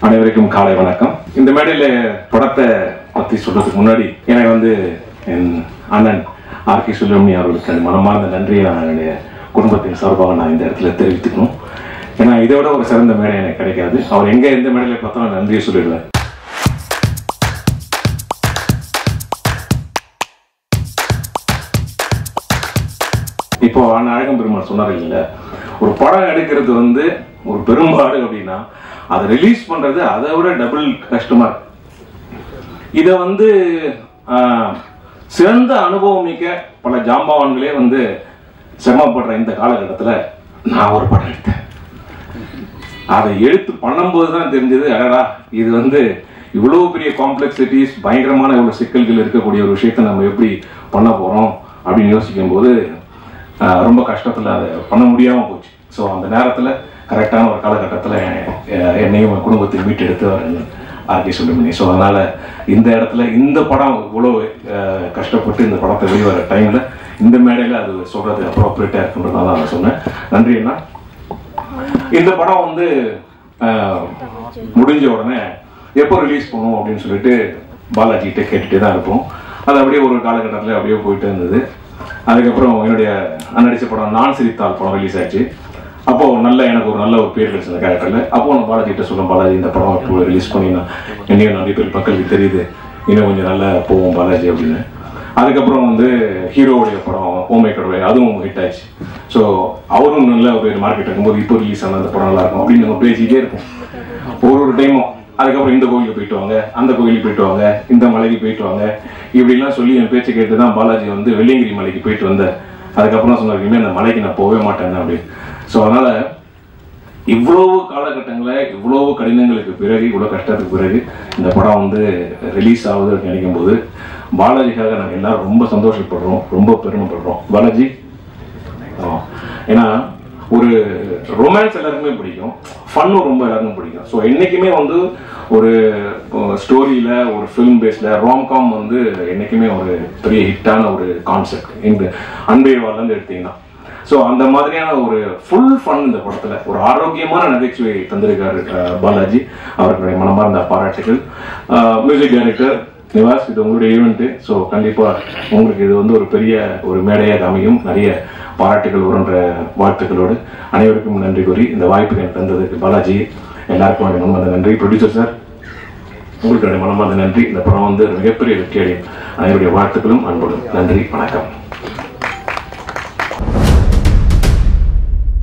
அனைவருக்கும் காலை வணக்கம் இந்த மேடையில படத்தை பத்தி சொல்றதுக்கு முன்னாடி எனக்கு வந்து என் அண்ணன் ஆர் கே சுப்பிரமணியம் அவர்களுக்கு அந்த மனமார்ந்த நன்றியை நான் என்னுடைய குடும்பத்தின் சார்பாக நான் இந்த இடத்துல தெரிவித்துக்கணும் ஏன்னா இதை விட ஒரு சிறந்த மேடை எனக்கு கிடைக்காது அவர் எங்க எந்த மேடையில பார்த்தாலும் நன்றியை சொல்லிடுவேன் இப்போ அண்ணன் அழகம் பெருமாள் சொன்னார் இல்ல ஒரு படம் எடுக்கிறது வந்து ஒரு பெரும்பாடு அப்படின்னா அதை ரிலீஸ் பண்றது அதை விட டபுள் கஷ்டமா இருக்கு இதை வந்து ஆஹ், சிறந்த அனுபவம் மிக்க பல ஜாம்பவான்களே வந்து சிரமப்படுற இந்த காலகட்டத்தில் நான் ஒரு படம் எடுத்தேன் அதை எடுத்து பண்ணும்போது தான் தெரிஞ்சது அடடா இது வந்து இவ்வளவு பெரிய காம்ப்ளெக்சிட்டிஸ் பயங்கரமான இவ்வளவு சிக்கல்கள் இருக்கக்கூடிய ஒரு விஷயத்தை நம்ம எப்படி பண்ண போறோம் அப்படின்னு யோசிக்கும் போது ஆஹ், ரொம்ப கஷ்டத்தில் அதை பண்ண முடியாம போச்சு ஸோ அந்த நேரத்தில் கரெக்டான ஒரு காலகட்டத்தில் என்னையும் என் குடும்பத்தையும் மீட்டெடுத்து அவர் ஆர்கே சுப்பிரமணியம் ஸோ அதனால இந்த இடத்துல இந்த படம் இவ்வளோ ஆஹ், கஷ்டப்பட்டு இந்த படத்தை வெளிவர டைம்ல இந்த மேடையில் அது சொல்றது அப்ரோப்ரியேட்டாக இருக்குன்றதால நான் சொன்னேன் நன்றி அண்ணா இந்த படம் வந்து ஆஹ், முடிஞ்ச உடனே எப்போ ரிலீஸ் பண்ணுவோம் அப்படின்னு சொல்லிட்டு பாலாஜிகிட்ட கேட்டுட்டே தான் இருப்போம் அது அப்படியே ஒரு காலகட்டத்தில் அப்படியே போயிட்டு இருந்தது அதுக்கப்புறம் என்னுடைய நடிச்ச படம் நான் சிரித்தால் படம் ரிலீஸ் ஆச்சு அப்போ நல்ல எனக்கு ஒரு நல்ல ஒரு பேர் கிடைச்ச அந்த கேரக்டர்ல அப்போ நான் பாலாஜி கிட்ட சொல்லுவேன் பாலாஜி இந்த படம் இப்போ ரிலீஸ் பண்ணி நான் என்னையும் நிறைய பேர் மக்களுக்கு தெரியுது இன்னும் கொஞ்சம் நல்லா போவோம் பாலாஜி அப்படின்னு அதுக்கப்புறம் வந்து ஹீரோவுடைய படம் ஓமை கடவுளை அதுவும் ஹிட் ஆயிடுச்சு ஸோ அவரும் நல்ல ஒரு மார்க்கெட் இருக்கும்போது இப்போ ரிலீஸ் ஆன அந்த படம் நல்லா இருக்கும் அப்படின்னு நம்ம பேசிக்கிட்டே இருப்போம் ஒரு ஒரு டைமும் அதுக்கப்புறம் இந்த கோயிலுக்கு போயிட்டு வாங்க அந்த கோயிலுக்கு போயிட்டு வாங்க இந்த மலைக்கு போயிட்டு வாங்க இப்படிலாம் சொல்லி என் பேச்சு கேட்டு தான் பாலாஜி வந்து வெள்ளியங்கிரி மலைக்கு போயிட்டு வந்தேன் அதுக்கப்புறம் சொன்னார் இனிமேல் அந்த மலைக்கு நான் போகவே மாட்டேன் அப்படின்னு ஸோ அதனால இவ்வளவு காலகட்டங்களில் இவ்வளவு கடினங்களுக்கு பிறகு இவ்வளவு கஷ்டத்துக்கு பிறகு இந்த படம் வந்து ரிலீஸ் ஆகுது அப்படின்னு நினைக்கும் போது பாலாஜிக்காக நாங்கள் எல்லாரும் ரொம்ப சந்தோஷப்படுறோம் ரொம்ப பெருமைப்படுறோம் பாலாஜி ஆமா. ஏன்னா ஒரு ரொமான்ஸ் எல்லாருக்குமே பிடிக்கும் ஃபன்னும் ரொம்ப எல்லாருக்கும் பிடிக்கும் ஸோ என்னைக்குமே வந்து ஒரு ஸ்டோரியில ஒரு ஃபிலிம் பேஸ்ல ரோம்காம் வந்து என்னைக்குமே ஒரு பெரிய ஹிட்டான ஒரு கான்செப்ட் இந்த அன்பேவாலேருந்து எடுத்தீங்கன்னா ஸோ அந்த மாதிரியான ஒரு ஃபுல் ஃபன் இந்த படத்துல ஒரு ஆரோக்கியமான நகைச்சுவை தந்திருக்காரு அஹ், பாலாஜி அவர்களுடைய மனமார்ந்த பாராட்டுகள் மியூசிக் டைரக்டர் நிவாஸ் இது உங்களுடைய ஈவெண்ட் ஸோ கண்டிப்பா உங்களுக்கு இது வந்து ஒரு பெரிய ஒரு மேடையாக அமையும் நிறைய பாராட்டுகள் வருன்ற வாழ்த்துக்களோடு அனைவருக்கும் நன்றி கூறி இந்த வாய்ப்பு எனக்கு தந்ததுக்கு பாலாஜி எல்லாருக்கும் என்னுடைய மனமார்ந்த நன்றி ப்ரொடியூசர் சார் உங்களுக்கு என்னுடைய மனமார்ந்த நன்றி இந்த படம் வந்து மிகப்பெரிய வெற்றி அடையும் அனைவருடைய வாழ்த்துக்களும் அன்புடன் நன்றி வணக்கம்